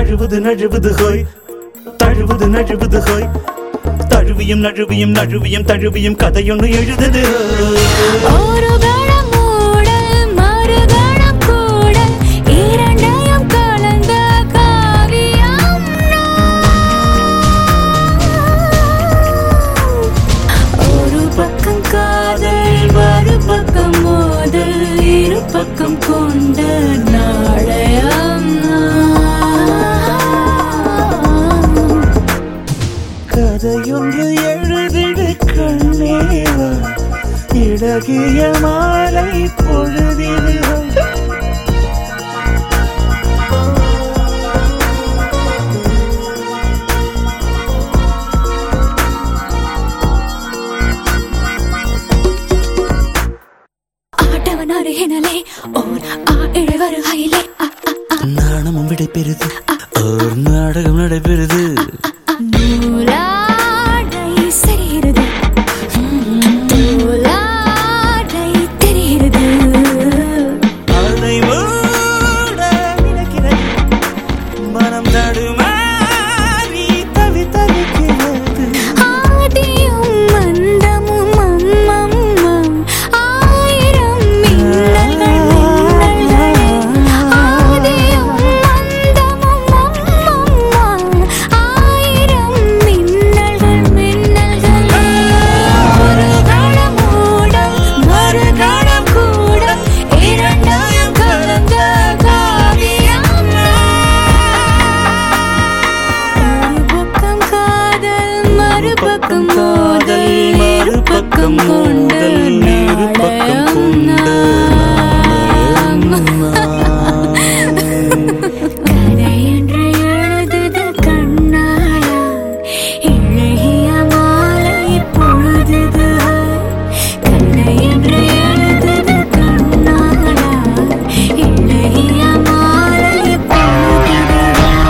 தழுவது நழுவது ஹோய் தழுவது நழுவது ஹோய் தழுவியும் நழுவியும் நழுவியும் தழுவியும் கதையொன்று எழுதுது ஒரு கணம் மூடல் மறுகணம் கூடல் இரண்டையும் கலந்த காவியம் ஒரு பக்கம் காதல் மறுபக்கம் மோதல் இரு பக்கம் கொண்ட நாடயம் கதையொன்று எழுதிடு கண்ணேவா இழகிய மாலை பொழுதிடு ஆட்டவன் அருகினலே ஓர் ஆ இழவருகையிலே அ அ அ நாணமும் விடைபெறுது ஒரு நாடகம் நடைபெறுது நூலாடை சரிகிறது நூலாடை தெரிகிறது அதை மூட நினைக்கிறது மனம் தடுமாறி தவி தவிக்கிறது ஆதியும் மந்தமும் அம்மம்மம் ஆயிரம் மின்னல்கள் மின்னல்களே ஆதியும் மந்தமும் அம்மம்மம் ஆயிரம் மின்னல்கள் மின்னல்களே ஒரு கணம் மூடல் மறு கணம் கூடல் இரண்டையும் கலந்த காவியம் ஒரு பக்கம் காதல் மறுபக்கம் மோதல் மறுபக்கம் கொண்டல் இரு பக்கம் கொண்ட கதை என்று எழுதுது கண்ணாயா இழகிய மாலை பொழுதுது கதை என்று எழுதுது கண்ணாயா இழகிய மாலை பொழுதுது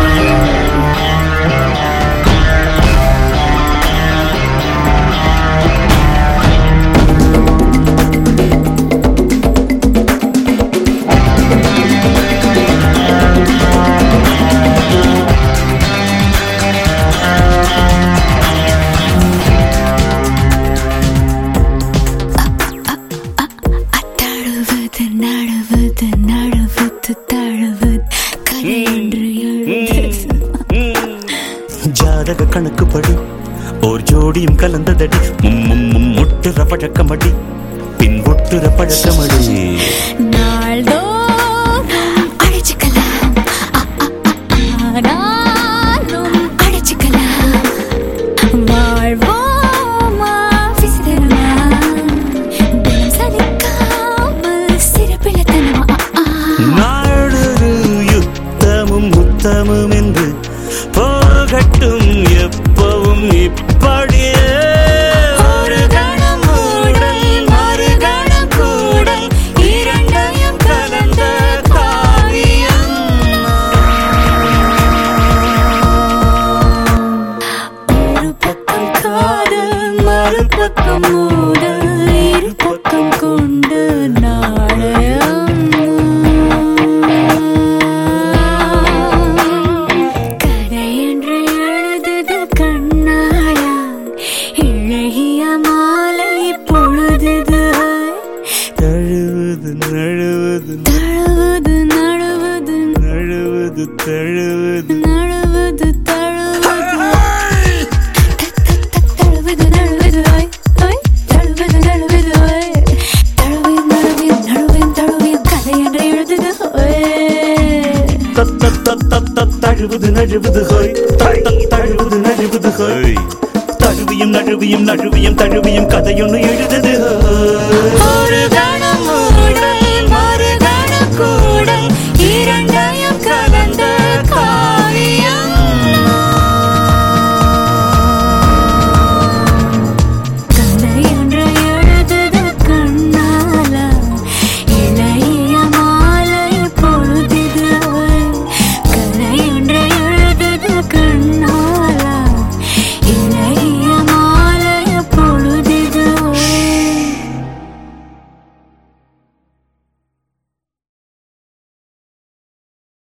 தழுவது நழுவது நழுவது தழுவது கதை என்று எழுதுது ஜாதக கணக்குப்படி ஓர் ஜோடியும் கலந்ததடி மும் மும் மும் முட்டுற பழக்கமடி பின் ஒட்டுற பழக்கமடி நாள்தோறும் அழைச்சுக்கலாம் அ, அ, அ, ஆனாலும் அழைச்சுக்கலாம் வாழ்வோமா விசிறமா தினம் சலிக்காமல் சிறப்பிழத்தனமா நாடொரு யுத்தமும் முத்தமும் என்று போகட்டும் எப்பவும் இப்படியே ஒரு கணம் மூடல் மறு கணம் கூடல் இரண்டையும் கலந்த காவியம் ஒரு பக்கம் காதல் மறுபக்கம் மூடல் இரு பக்கம் கொண்டு நாடயம் கதை என்று எழுதுது கண்ணாயா இழகிய மாலை பொழுதுது தழுவது நழுவது தழுவது நழுவது நழுவது தழுவது நழுவது தழுவது தழுவது நழுவது ஓய் ஓய் தழுவது நழுவது ஓய் தழுவியும் நழுவியும் நழுவியும் தழுவியும் கதை என்று எழுதுது ஓய் தத் தத் தத் தத் தத் தழுவது நழுவது ஹோய் தத் தத் தழுவது நழுவது ஹோய் தழுவியும் நழுவியும் நழுவியும் தழுவியும் கதையொன்று எழுதுது